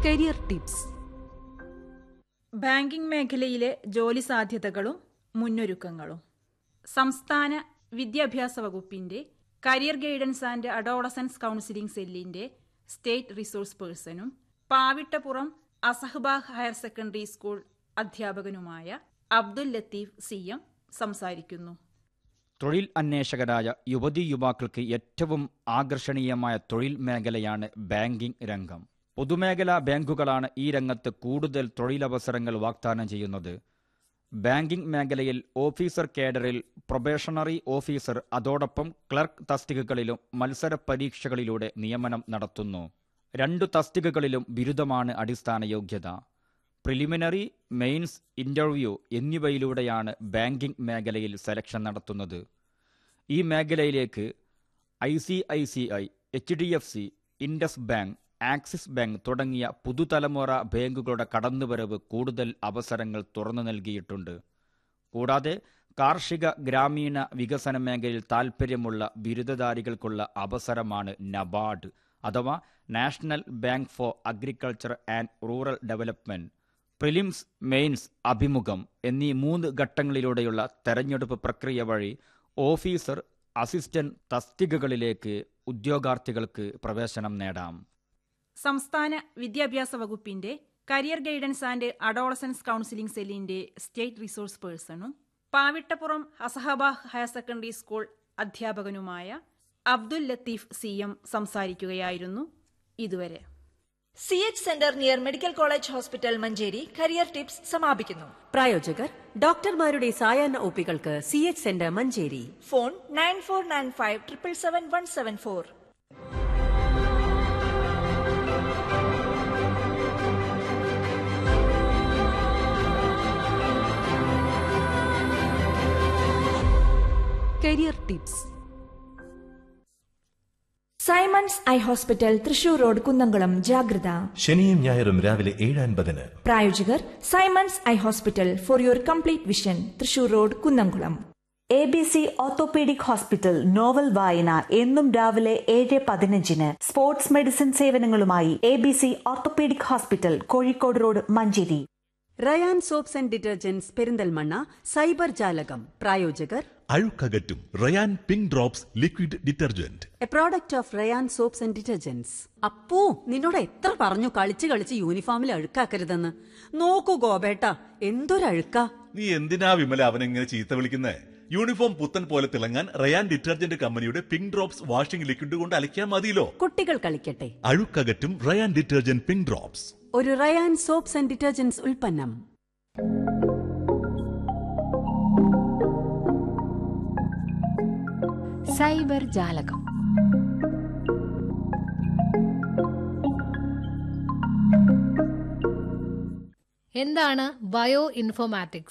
career tips banking മേഖലയിലെ ജോലി സാധ്യതകളും മുന്നൊരുക്കങ്ങളും സംസ്ഥാന വിദ്യാഭ്യാസ വകുപ്പിന്റെ career guidance and adolescence counselling സെല്ലിന്റെ സ്റ്റേറ്റ് റിസോഴ്സ് പേഴ്സണും പാവിട്ടപ്പുറം അസഹ്ബാഗ് ഹയർ സെക്കൻഡറി സ്കൂൾ അധ്യാപകനുമായ അബ്ദുൽ ലത്തീഫ് സി എം സംസാരിക്കുന്നു തൊഴിൽ അന്വേഷകരായ യുവതി യുവാക്കൾക്ക് ഏറ്റവും ആകർഷണീയമായ തൊഴിൽ മേഖലയാണ് ബാങ്കിംഗ് രംഗം പൊതുമേഖലാ ബാങ്കുകളാണ് ഈ രംഗത്ത് കൂടുതൽ തൊഴിലവസരങ്ങൾ വാഗ്ദാനം ചെയ്യുന്നത് ബാങ്കിംഗ് മേഖലയിൽ ഓഫീസർ കേഡറിൽ പ്രൊബേഷണറി ഓഫീസർ അതോടൊപ്പം ക്ലർക്ക് തസ്തികകളിലും മത്സര പരീക്ഷകളിലൂടെ നിയമനം നടത്തുന്നു രണ്ടു തസ്തികകളിലും ബിരുദമാണ് അടിസ്ഥാന യോഗ്യത പ്രിലിമിനറി മെയിൻസ് ഇന്റർവ്യൂ എന്നിവയിലൂടെയാണ് ബാങ്കിംഗ് മേഖലയിൽ സെലക്ഷൻ നടത്തുന്നത് ഈ മേഖലയിലേക്ക് I C I C I H D F C Indus bank Axis bank തുടങ്ങിയ പുതുതലമുറ ബാങ്കുകളുടെ കടന്നുവരവ് കൂടുതൽ അവസരങ്ങൾ തുറന്നു നൽകിയിട്ടുണ്ട് കൂടാതെ കാർഷിക ഗ്രാമീണ വികസന മേഖലയിൽ താൽപ്പര്യമുള്ള ബിരുദധാരികൾക്കുള്ള അവസരമാണ് നബാർഡ് അഥവാ national bank for agriculture and rural development prelims mains അഭിമുഖം എന്നീ മൂന്ന് ഘട്ടങ്ങളിലൂടെയുള്ള തെരഞ്ഞെടുപ്പ് പ്രക്രിയ വഴി ഓഫീസർ അസിസ്റ്റന്റ് തസ്തികകളിലേക്ക് ഉദ്യോഗാർത്ഥികൾക്ക് പ്രവേശനം നേടാം സംസ്ഥാന വിദ്യാഭ്യാസ വകുപ്പിന്റെ career guidance and adolescence counselling സെല്ലിന്റെ സ്റ്റേറ്റ് റിസോഴ്സ് പേഴ്സണും പാവിട്ടപ്പുറം അസഹബാഹ് ഹയർ സെക്കൻഡറി സ്കൂൾ അധ്യാപകനുമായ അബ്ദുൽ ലത്തീഫ് സി എം സംസാരിക്കുകയായിരുന്നു ഇതുവരെ C H centre near medical college hospital Manjeri career tips സമാപിക്കുന്നു പ്രായോജകർ ഡോക്ടർമാരുടെ സായാഹ്ന ഒപ്പികൾക്ക് C H centre Manjeri phone nine four nine five triple seven one seven four career tips Simons eye hospital Thrissur road Kunnamkulam ജാഗ്രത ശനിയും ഞായറും രാവിലെ ഏഴ് അൻപതിന് പ്രായോജകർ Symons eye hospital for your complete vision Thrissur road Kunnamkulam A B C orthopaedic hospital novel വായന എന്നും രാവിലെ ഏഴ് പതിനഞ്ചിന് സ്പോർട്സ് മെഡിസിൻ സേവനങ്ങളുമായി A B C orthopaedic hospital Kozhikode road Manjeri Rayan soaps and detergents Perinthalmanna cyber ജാലകം പ്രായോജകർ അഴുക്കകറ്റും Rayan pink drops liquid detergent a product of Rayan soaps and detergents Appu നിന്നോട് എത്ര പറഞ്ഞു കളിച്ച് കളിച്ച് യൂണിഫോമിൽ അഴുക്കാക്കരുതെന്ന് നോക്കൂ ഗോപേട്ട എന്തൊരഴുക്കാ നീ എന്തിനാ വിമല അവനെങ്ങനെ ചീത്ത വിളിക്കുന്നേ യൂണിഫോം പുത്തൻ പോലെ തിളങ്ങാൻ റയാൻ ഡിറ്റർജന്റ് കമ്പനിയുടെ പിങ്ക് ഡ്രോപ്സ് വാഷിംഗ് ലിക്വിഡ് കൊണ്ട് അലക്കിയാൽ മതിയല്ലോ കുട്ടികൾ കളിക്കട്ടെ അഴുക്കകറ്റും റയാൻ ഡിറ്റർജന്റ് പിങ്ക് ഡ്രോപ്സ് ഒരു റയാൻ സോപ്സ് ആൻഡ് ഡിറ്റർജന്റ്സ് ഉൽപ്പന്നം സൈബർ ജാലകം എന്താണ് ബയോ ഇൻഫോമാറ്റിക്സ്